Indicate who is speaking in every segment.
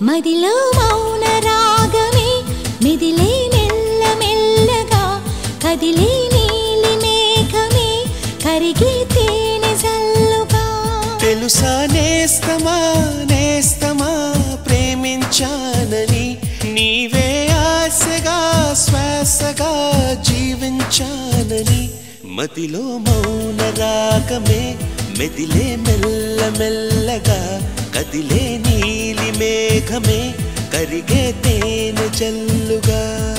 Speaker 1: మదిలో మౌన రాగమే మెదిలే మెల్ల మెల్లగా కదిలే నీలి మేఘమే కరిగే తేనె జల్లుగా
Speaker 2: తెలుసా నేస్తమా నేస్తమా ప్రేమించానని నీవే ఆశగా శ్వాసగా జీవించానని మదిలో మౌన రాగమే మెదిలే మెల్ల మెల్లగా కదిలే నీలి మేఘమే కరిగే తేనె జల్లుగా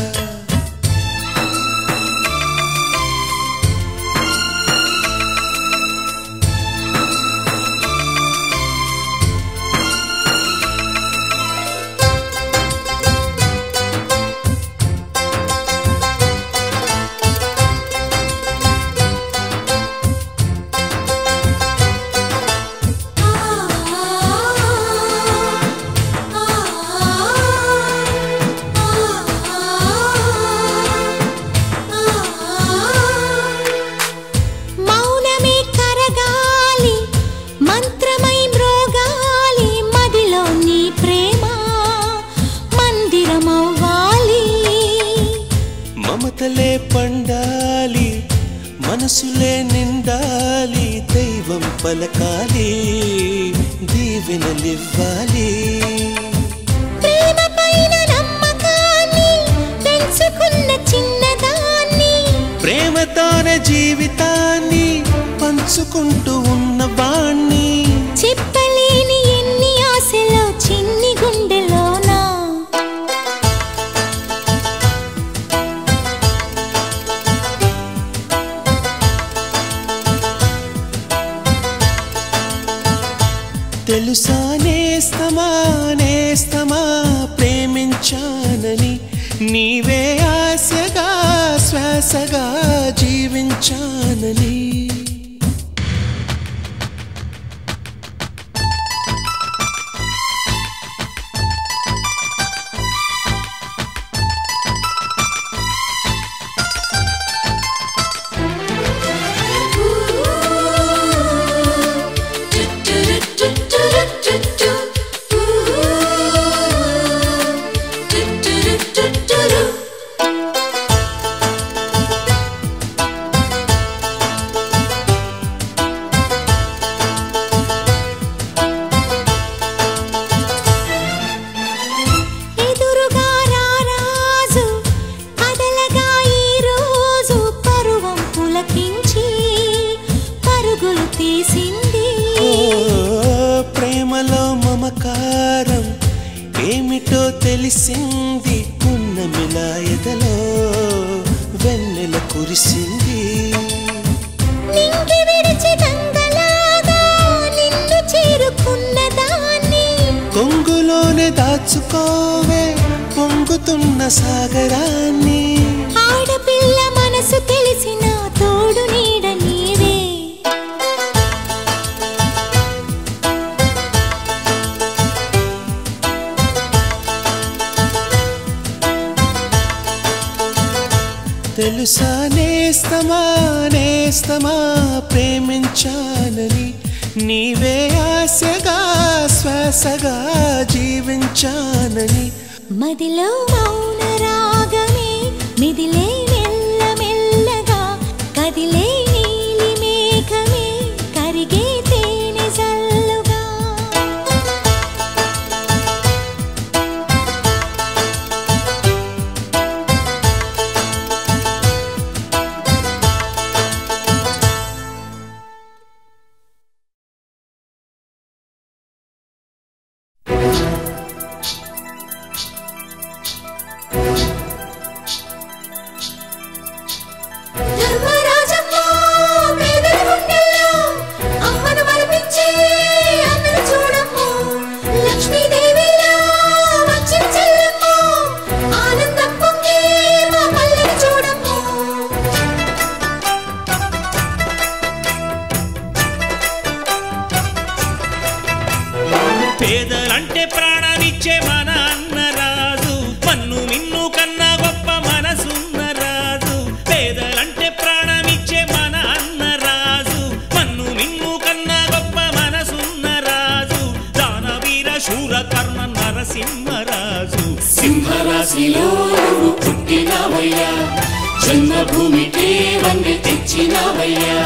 Speaker 1: మౌనమే కరగాలి మంత్రమై మ్రోగాలి మదిలో నీ ప్రేమ మందిరమవ్వాలి
Speaker 2: మమతలే పండాలి మనసులే నిండాలి దైవం పలకాలి దీవెనలివ్వాలి
Speaker 1: ప్రేమ పైన నమ్మకాన్ని పెంచుకున్న చిన్నదాన్ని
Speaker 2: ప్రేమతోన జీవితాన్ని పంచుకుంటూ ఉన్న వాణ్ణి
Speaker 1: చెప్పలేని ఎన్ని ఆశలో చిన్ని గుండెలోనా
Speaker 2: తెలుసా నేస్తమా నేస్తమా ప్రేమించానని నీవే ఆశగా శ్వాసగా జీవించానని
Speaker 1: ఎదురుగా రారాజు కదలగా ఈ రోజు పరువం పులకించి పరుగులు తీసింది
Speaker 2: ఓ, ప్రేమలో మమకారం ఏమిటో తెలిసింది ఉన్న మిలాయదలో వెన్నెల కురిసింది
Speaker 1: నింగి విడిచి గంగలాగా నిన్ను చేరుకున్న దాన్ని
Speaker 2: కొంగులోనే దాచుకోవే పొంగుతున్న సాగరాన్ని
Speaker 1: ఆడపిల్ల మనసు తెలిసిన తోడు నీడ నీవే
Speaker 2: తెలుసా నేస్తమా నేస్తమా ప్రేమించానని నీవే ఆశగా శ్వాసగా జీవించానని
Speaker 1: మదిలో మౌన రాగమే మిదిలే మెల్ల మెల్లగా కదిలే నీలి మేఘమే కరిగే తేనె జల్లుగా ధర్మరాజమ్మ పేదల గుండెల్లో అమ్మను మరిపించి అందరూ చూడమ్మ లక్ష్మీదేవిలా వచ్చిన చెల్లెమ్మ ఆనందం పొంగి మా పల్లెని చూడమ్మ
Speaker 3: పేదలంటే ప్రాణమిచ్చే మన అన్నరాజు మన్ను మిన్ను కన్నా గొప్ప మనసున్న రాజు పేదలంటే ప్రాణమిచ్చే మన అన్నరాజు మన్ను మిన్ను కన్నా గొప్ప మనసున్న రాజు దానవీర శూర కర్ణ నరసింహ సింహరాజు
Speaker 4: సింహరాశిలో నువ్వు పుట్టినావయ్యా జన్మభూమికి వన్నె తెచ్చినావయ్యా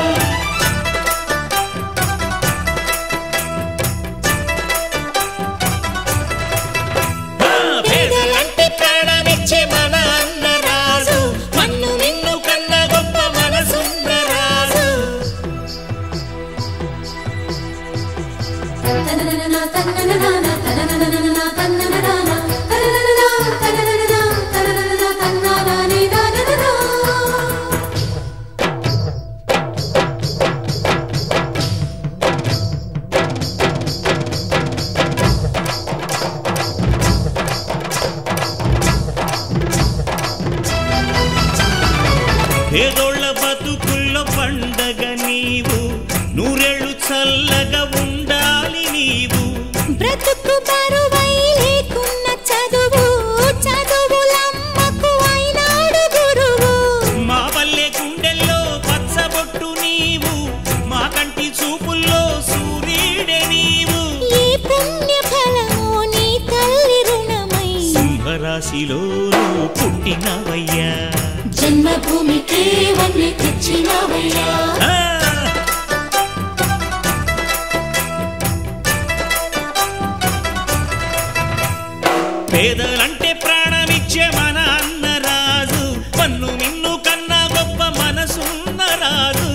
Speaker 3: ఆ, పేదలంటే ప్రాణమిచ్చే మన అన్నరాజు మన్ను నిన్ను కన్న గొప్ప మనసున్న రాజు
Speaker 1: తననననా తన్నననానా తనననననా తన్నననానా తననననా తననననా తననననా తన్నానానే నానననా
Speaker 3: పేదోళ్ళ బతుకుల్లో పండగ నీవు నూరేళ్ళు చల్లగా ఉండాలి నీవు
Speaker 1: బ్రతుకు బరువై లేకున్న చదువు చదువులమ్మకు అయినాడు గురువు
Speaker 3: మా పల్లె గుండెల్లో పచ్చబొట్టు నీవు మా కంటి చూపుల్లో సూర్యుడే నీవు
Speaker 1: ఈ పుణ్య ఫలము నీ తల్లి రుణమై
Speaker 3: సింహరాశిలో నువ్వు పుట్టినవయ్యా
Speaker 4: జన్మభూమికి వన్నె తెచ్చినావయ్యా
Speaker 3: ఆ! పేదలంటే ప్రాణమిచ్చే మన అన్నరాజు పన్ను నిన్ను కన్నా గొప్ప మనసున్న రాజు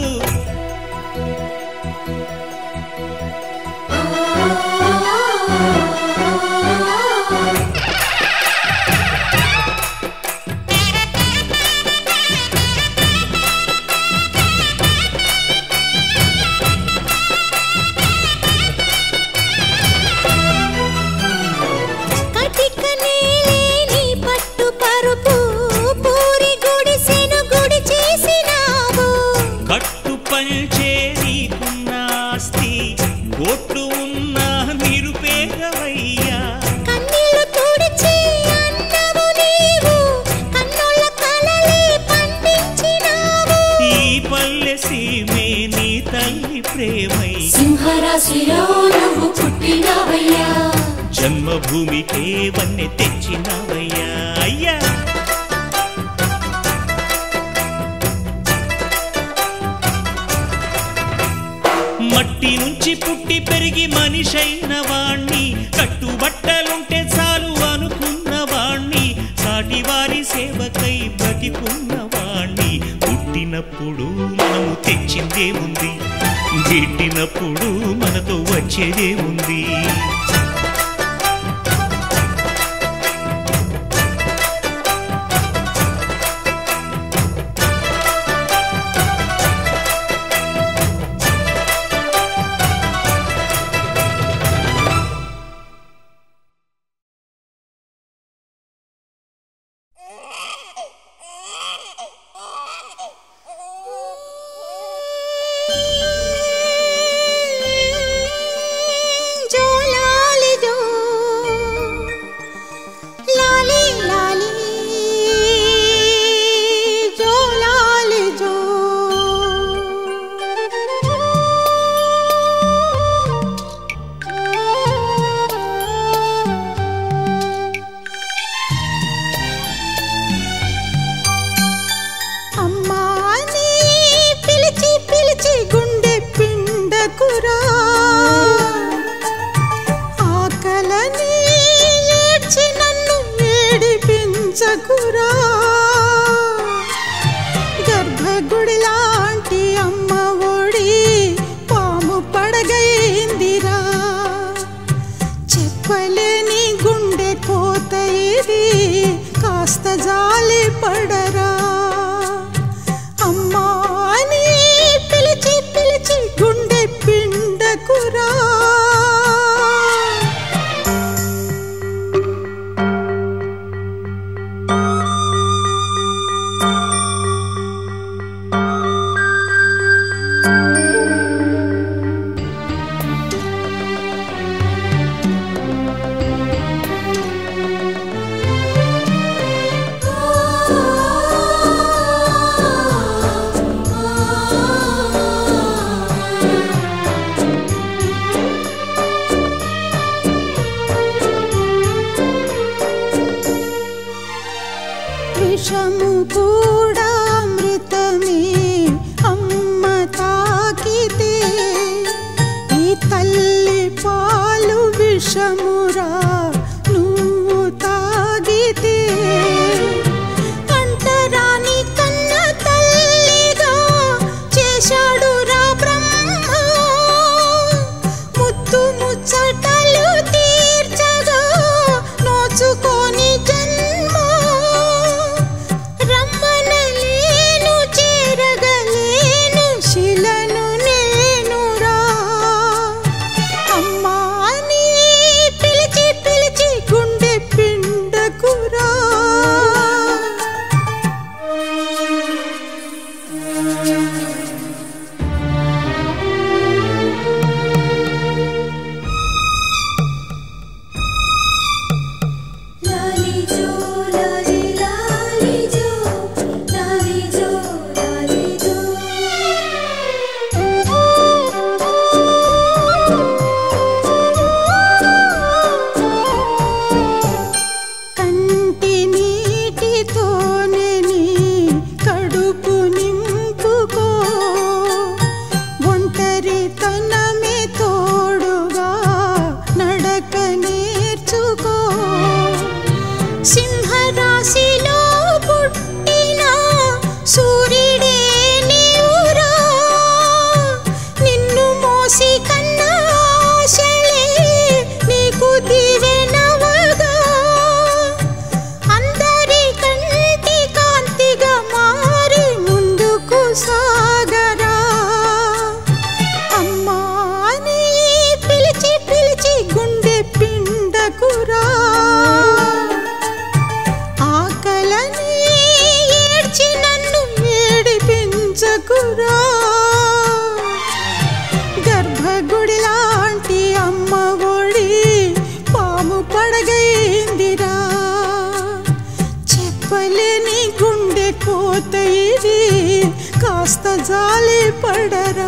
Speaker 1: కటిక నేలేని పట్టు పరుపు పూరి గుడిసెను గుడి చేసినావు
Speaker 3: కట్టు పంచే నీకున్న ఆస్తి కోట్లు ఉన్న నిరుపేదవయ్యా
Speaker 1: కన్నీళ్లు తుడిచి అన్నవు నీవు కన్నుల కలలే పండించినావు
Speaker 3: ఈ పల్లె సీమే నీ తల్లి ప్రేమై
Speaker 4: సింహరాశిలో నువ్వు పుట్టినావయ్యా
Speaker 3: జన్మభూమికే వన్నె తెచ్చినవయ్యా అయ్యా మట్టి నుంచి పుట్టి పెరిగి మనిషైన వాణ్ణి కట్టుబట్టలుంటే చాలు అనుకున్న వాణ్ణి సాటి వారి సేవకై బ్రతికున్న వాణ్ణి పుట్టినప్పుడు మనము తెచ్చిందే ఉంది గిట్టినప్పుడు మనతో వచ్చేదే ఉంది
Speaker 1: జో లాలి జో లాలి లాలి జో లాలి జో అమ్మా నీ పిలిచి పిలిచి గుండె పిండకురా ఆకలని ఏడ్చి నన్ను ఏడిపించకురా గర్భగుడి లాంటి అమ్మ ఒడి పాము పడగైందిరా చెప్పలేని గుండె కోత ఇది కాస్త జాలి పడరా అమ్మా అని పిలిచి పిలిచి గుండె పిండకురా ఆ
Speaker 5: విషము కూడా అమృతమే అమ్మ తాకితే ఈ తల్లి పాలు విషమురా నువ్వు తాగితే అంటరాని కన్న తల్లిగా చేశాడు రా బ్రహ్మ ముత్తు ముచ్చటలు తీర్చగా నోచుకొని జన్మ రమ్మనలేను చేరగలేను శిలను నేనురా అమ్మా అని పిలిచి పిలిచి గుండె పిండకురా
Speaker 4: లాలి జో లాలి లాలి జో లాలి జో లాలి జో
Speaker 5: కంటి నీటితోనే నీ కడుపు నింపుకో ఒంటరితనమే తోడుగా నడక నేర్చుకో సింహరాశిలో పుట్టిన సూర్యుడే నీవురా నిన్ను మోసి కన్నా ఆశలే నీకు దివెనవగా అందరి కంటి కాంతిగా మారి ముందుకు సాగరా అమ్మా అని పిలిచి పిలిచి గుండె పిండకురా ఆకలని ఏడ్చి నన్ను ఏడిపించకురా గర్భగుడి లాంటి అమ్మ ఒడి పాము పడగైందిరా చెప్పలేని గుండె కోత ఇది కాస్త జాలి పడరా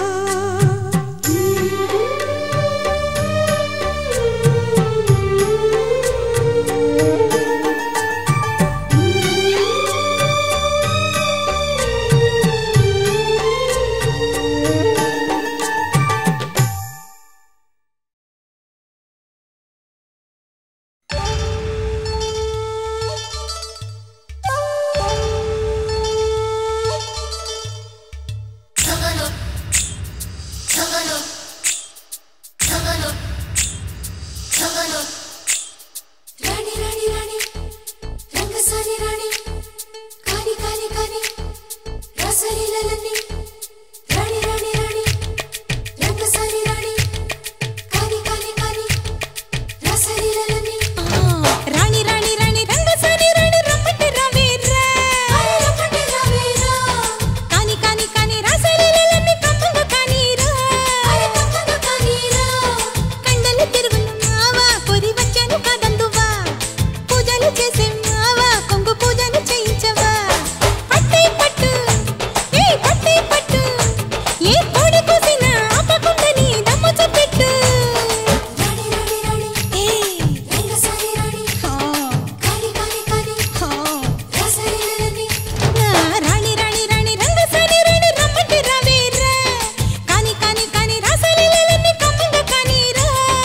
Speaker 4: రాణి రాణి రాణి రంగసాని రాణి కాని కాని కాని రసలీలలన్నీ రాణి రాణి రాణి రంగసాని రాణి కాని కాని కాని రసలీలలన్నీ
Speaker 1: రాణి రాణి రాణి రంగసాని రాణి రమ్మటి రవేరా
Speaker 4: రమ్మటి రావేరా
Speaker 1: కాని కాని కాని రాసలీలన్నీ కమ్మంగ కానీరా
Speaker 4: అరే కప్పగా కానీరా
Speaker 1: కండలు తిరుగులు మావా పొరి వచ్చాను కాదందువా పూజలు చేసే మావా కొంగు పూజలు చేయించవా పట్టే పట్టు ఏ పట్టే పట్టు ఏ కోడి కోసినా ఆపకుందని దమ్ము చూపెట్టు
Speaker 4: రాణి రాణి రాణి
Speaker 1: ఏ
Speaker 4: రంగసాని రాణి
Speaker 1: హా
Speaker 4: కాని కాని కాని
Speaker 1: హా
Speaker 4: రసలీలలన్నీ
Speaker 1: రాణి రాణి రాణి రంగసాని రాణి రమ్మటి రవేరా కాని కాని కాని రాసలీలన్నీ కమ్మంగ కానీరా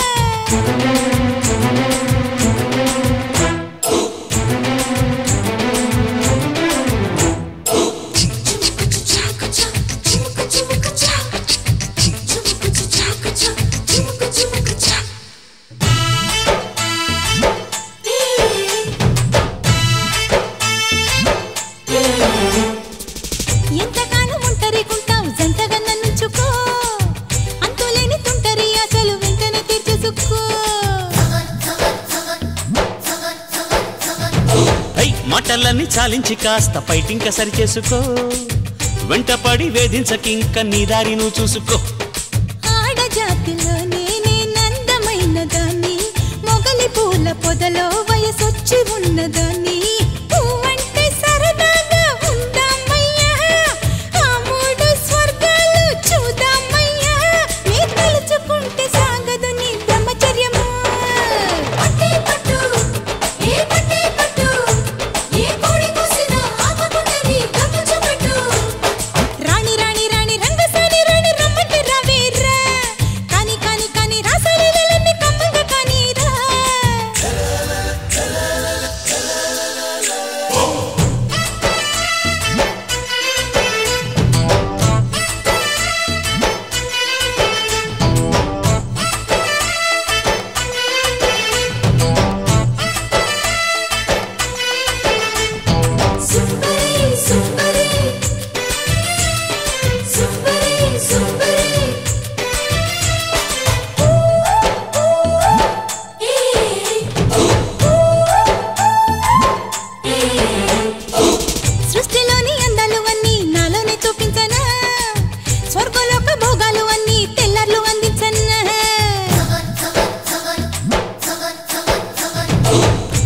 Speaker 1: ఎంతకాలం ఒంటరిగుంటావు జంటగా నన్నుంచుకో అంతులేని తుంటరి అసలు వెంటనే తీర్చేసుకో
Speaker 3: ఐ మాటలన్నీ చాలించి కాస్త ఫైటింగ్ సరి చేసుకో వెంటపడి వేధించకింక నీ దారి నువ్వు చూసుకో
Speaker 1: ఆడజాతిలో నేనే నందమైన దాన్ని మొగలి పూల పొదలో వయసొచ్చి ఉన్నదాన్ని పువ్వంటే సరదాగా ఉందామయ్యా ఆ మూడు స్వర్గాలు చూద్దామయ్యా నీ తలుచుకుంటే సాగదు నీ బ్రహ్మచర్యము
Speaker 4: పట్టే పట్టు ఏ పట్టే పట్టు ఏ కోడి కూసి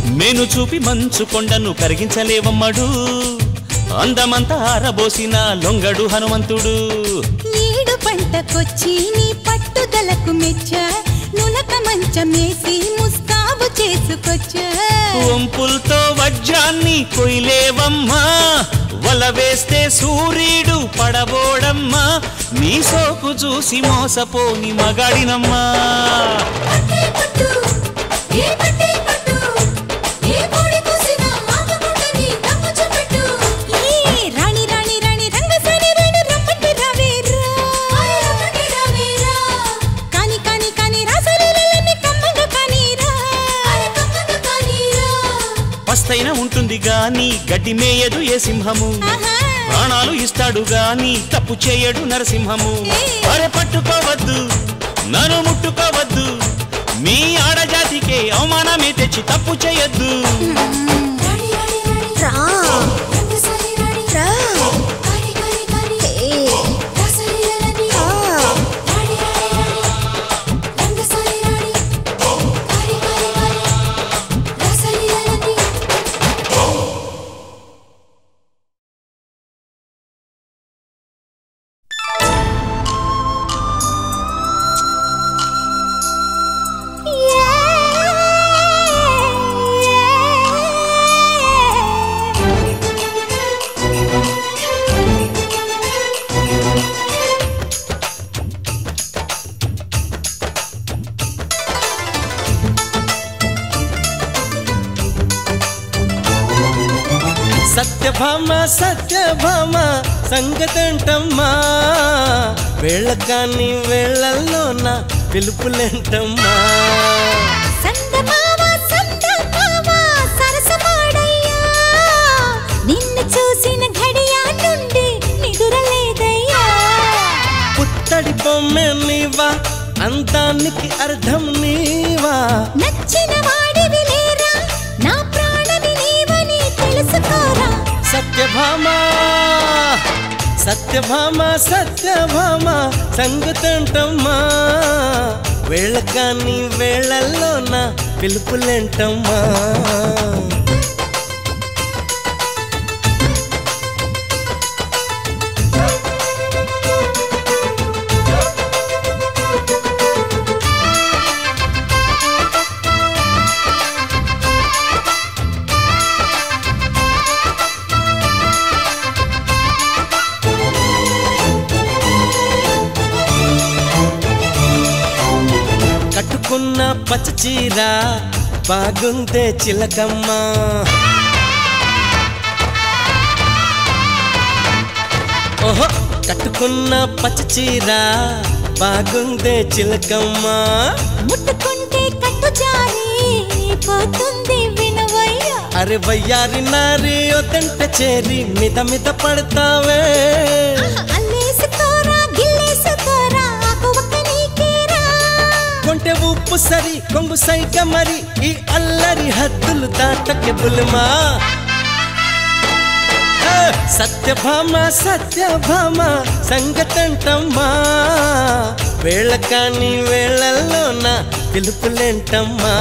Speaker 3: మేను చూపి మంచు కొండను కరిగించలేవమ్మడు అందమంతా ఆరబోసిన లొంగడు హనుమంతుడు
Speaker 1: ఈడు పంటకొచ్చి నీ పట్టుదలకు మెచ్చ నులక మంచమేసి ముస్తాబు చేసుకొచ్చా
Speaker 3: వంపులతో వజ్రాన్ని కొయ్యలేవమ్మా వల వేస్తే సూర్యుడు పడబోడమ్మా నీ సోకు చూసి మోసపోని మగాడినమ్మా
Speaker 4: పట్టే పట్టు ఏ పట్టే పట్టు ఏ కోడి కూసినా ఆపకుండాని తప్పు చూపెట్టు
Speaker 1: ఏ రాణి రాణి రాణి రంగసాని రాణి రమ్మంటే రావేరా
Speaker 4: రమ్మంటే రావేరా
Speaker 1: కాని కాని కాని రాసలీలన్నీ కమ్మంగా కానీరా
Speaker 4: అరే కమ్మగా కానీరా
Speaker 3: పస్తైన ఉంటుంది గాని గడ్డి మేయదు ఏ సింహము
Speaker 1: ఆహా
Speaker 3: ప్రాణాలు ఇస్తాడు గాని తప్పు చేయడు నరసింహము అరే పట్టుకోవద్దు నన్ను ముట్టుకోవద్దు మీ ఆడజాతికే అవమానమే తెచ్చి తప్పు చేయొద్దు
Speaker 4: రాణి రాణి రాణి రంగసాని రాణి కాని కాని కాని రసలీలలని రాణి రాణి రాణి రంగసాని రాణి కాని కాని కాని రసలీలలని
Speaker 2: సత్యభామ సత్యభామ సంగతంటమ్మా వేళకాని వేళల్లోన పిలుపులేంటమ్మా
Speaker 1: సందమామ సందమామ సరసమాడయ్యా నిన్ను చూసిన ఘడియా నుండి నిదురలేదయ్యా
Speaker 2: పుత్తడి బొమ్మె నీవా అందానికి అర్థం నీవా
Speaker 1: నచ్చిన వాడివి లేరా నా ప్రాణమి నీవని తెలుసుకోరా
Speaker 2: సత్యభామ సత్యభామ సత్యభామ సంగతంటమ్మా వేళకాని వేళల్లోన పిలుపులేంటమ్మా కట్టుకున్న పచ్చ చీర బాగుందే చిలకమ్మ ఓహో కట్టుకున్న పచ్చ చీర బాగుందే చిలకమ్మ
Speaker 1: ముట్టుకుంటే కట్టు జారి పోతుంది వినవయ్యా
Speaker 2: అరే వయ్యారి నారి వద్దంటే చేరి మిద మిద పడతావే
Speaker 1: అల్లేసుకోరా గిల్లేసుకోరా ఆకువక్క నీకేరా
Speaker 2: కొంటె ఉప్పు సరి కొంగు సైక మరి ఈ అల్లరి హద్దులు దాటకే బుల్మా ఆ, సత్యభామ సత్యభామ సంగతంటమ్మా వేళ కాని వేళల్లోన పిలుపులేంటమ్మా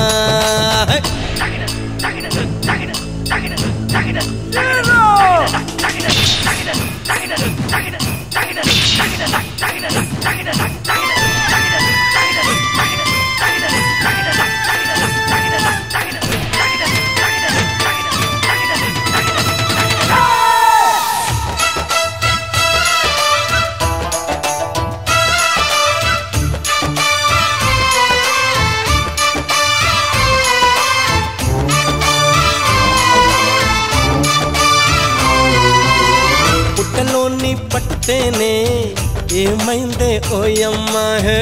Speaker 2: పుట్టలోని పట్టితేనే ఏమైందే ఓయమ్మా హే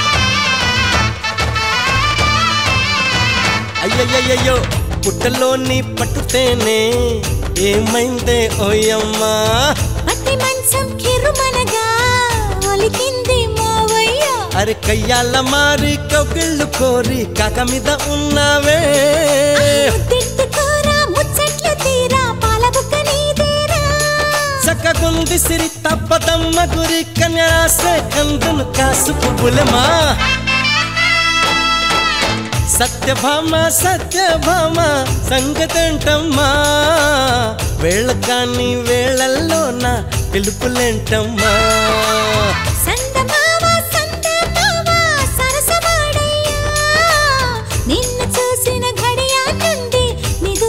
Speaker 2: అయ్యయ్యయ్యో పుట్టలోని పట్టుతేనే ఏమైందే ఓయమ్మా
Speaker 1: పట్టి మంచం కిరుమనగా ఒలికింది మావయ్య
Speaker 2: అరే కయ్యాల మారి కౌగిళ్ళు కోరి కాక మీద ఉన్నావే
Speaker 1: ముద్దిట్టుకోరా ముచ్చట్లు తీరా పాలబుక్క నీదేరా
Speaker 2: చక్కగుంది సిరి తప్పదమ్మ గురి కన్యాసే కందును కాసు పువ్వులమా సత్యభామ సత్యభామ సంగతంటమ్మా వేళ కాని వేళల్లో నా పిలుపులేంటమ్మా
Speaker 1: సందమామ సందమామ సరసమాడయ్యా నిన్ను చూసిన ఘడియ నుండి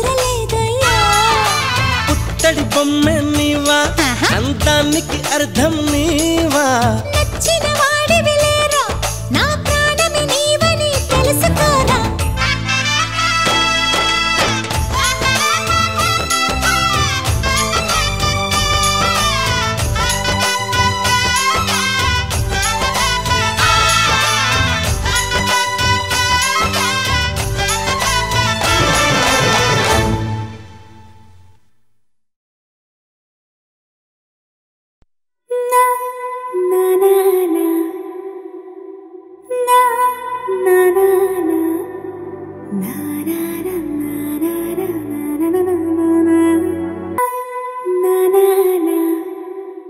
Speaker 1: నిదురలేదయ్యా
Speaker 2: పుత్తడి బొమ్మ నీవా
Speaker 1: ఆహా.
Speaker 2: అందానికి అర్థం